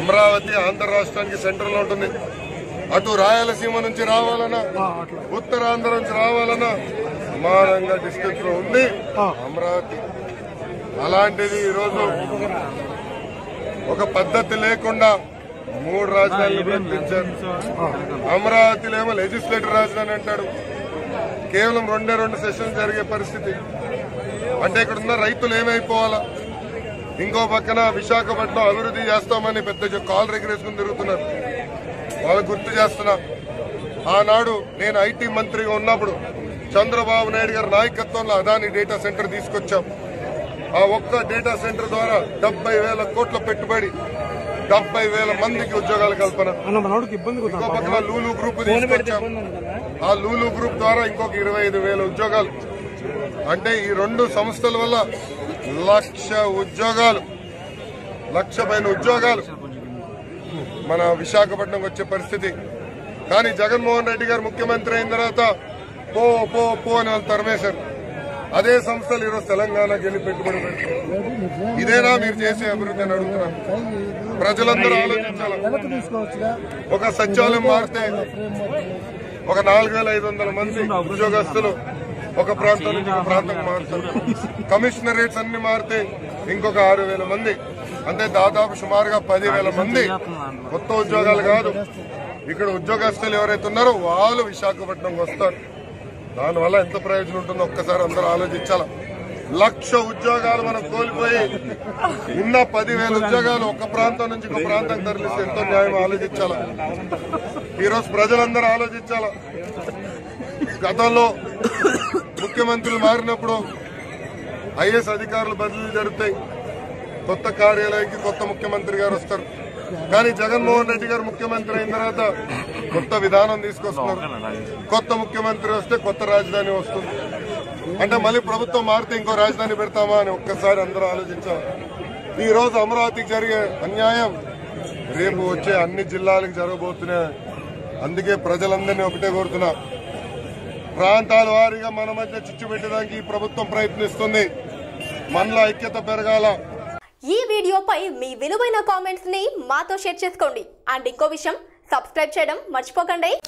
అమరావతి ఆంధ్ర రాష్ట్రానికి సెంటర్ లో ఉంటుంది అటు రాయలసీమ నుంచి రావాలన్నా ఉత్తరాంధ్ర నుంచి రావాలన్నా సమానంగా డిస్ట్రిక్ట్ లో ఉంది అమరావతి అలాంటిది ఈరోజు ఒక పద్ధతి లేకుండా మూడు రాజధానులు ప్రకటించారు అమరావతిలో ఏమో లెజిస్లేటివ్ రాజధాని అంటాడు కేవలం రెండే రెండు సెషన్లు జరిగే పరిస్థితి అంటే ఇక్కడ ఉన్న రైతులు ఏమైపోవాలా ఇంకో పక్కన విశాఖపట్నం అభివృద్ధి చేస్తామని పెద్ద కాల్ రెగ్యులేషన్ తిరుగుతున్నారు వాళ్ళకు గుర్తు చేస్తున్నా ఆనాడు నేను ఐటీ మంత్రిగా ఉన్నప్పుడు చంద్రబాబు నాయుడు గారి నాయకత్వంలో అదాని డేటా సెంటర్ తీసుకొచ్చాం ఆ ఒక్క డేటా సెంటర్ ద్వారా డెబ్బై వేల కోట్ల పెట్టుబడి డెబ్బై వేల మందికి ఉద్యోగాల కల్పన అన్న మనోడికి ఇబ్బంది ఇంకో కుదరదు పక్కన లూలు గ్రూప్ తీసుకొచ్చాం ఆ లూలు గ్రూప్ ద్వారా ఇంకొక ఇరవై ఐదు వేల ఉద్యోగాలు అంటే ఈ రెండు సంస్థల వల్ల లక్ష ఉద్యోగాలు లక్ష పైన ఉద్యోగాలు మన విశాఖపట్నం వచ్చే పరిస్థితి కానీ జగన్మోహన్ రెడ్డి గారు ముఖ్యమంత్రి అయిన తర్వాత పో పో పో అని వాళ్ళు తరిమేశారు అదే సంస్థలు ఈరోజు తెలంగాణకి వెళ్ళి పెట్టుబడి పెడుతున్నారు ఇదేనా మీరు చేసే అభివృద్ధి అని అడుగుతున్నారు ప్రజలందరూ ఆలోచించాలి ఒక సచివాలయం మారితే ఒక నాలుగు వేల ఐదు వందల మంది ఉద్యోగస్తులు ఒక ప్రాంతం నుంచి ఒక ప్రాంతం మారుతారు కమిషనరేట్స్ అన్ని మారితే ఇంకొక ఆరు వేల మంది అంటే దాదాపు సుమారుగా పది వేల మంది కొత్త ఉద్యోగాలు కాదు ఇక్కడ ఉద్యోగస్తులు ఎవరైతే ఉన్నారో వాళ్ళు విశాఖపట్నంకి వస్తారు దానివల్ల ఎంత ప్రయోజనం ఉంటుందో ఒక్కసారి అందరూ ఆలోచించాల లక్ష ఉద్యోగాలు మనం కోల్పోయి ఉన్న పదివేల ఉద్యోగాలు ఒక ప్రాంతం నుంచి ఒక ప్రాంతం తరలిస్తే ఎంతో న్యాయం ఆలోచించాల ఈరోజు ప్రజలందరూ ఆలోచించాల గతంలో ముఖ్యమంత్రులు మారినప్పుడు ఐఏఎస్ అధికారులు బదిలీ జరుగుతాయి కొత్త కార్యాలయానికి కొత్త ముఖ్యమంత్రి గారు వస్తారు కానీ జగన్మోహన్ రెడ్డి గారు ముఖ్యమంత్రి అయిన తర్వాత కొత్త విధానం తీసుకొస్తున్నారు కొత్త ముఖ్యమంత్రి వస్తే కొత్త రాజధాని వస్తుంది అంటే మళ్ళీ ప్రభుత్వం మారితే ఇంకో రాజధాని పెడతామా అని ఒక్కసారి అందరూ ఆలోచించాలి ఈ రోజు అమరావతికి జరిగే అన్యాయం రేపు వచ్చే అన్ని జిల్లాలకు జరగబోతున్నాయి అందుకే ప్రజలందరినీ ఒకటే కోరుతున్నా ప్రాంతాల వారీగా మన మధ్య చిచ్చు పెట్టడానికి ఈ ప్రభుత్వం ప్రయత్నిస్తుంది మనలో ఐక్యత పెరగాల ఈ వీడియోపై మీ విలువైన కామెంట్స్ ని మాతో షేర్ చేసుకోండి అండ్ ఇంకో విషయం సబ్స్క్రైబ్ చేయడం మర్చిపోకండి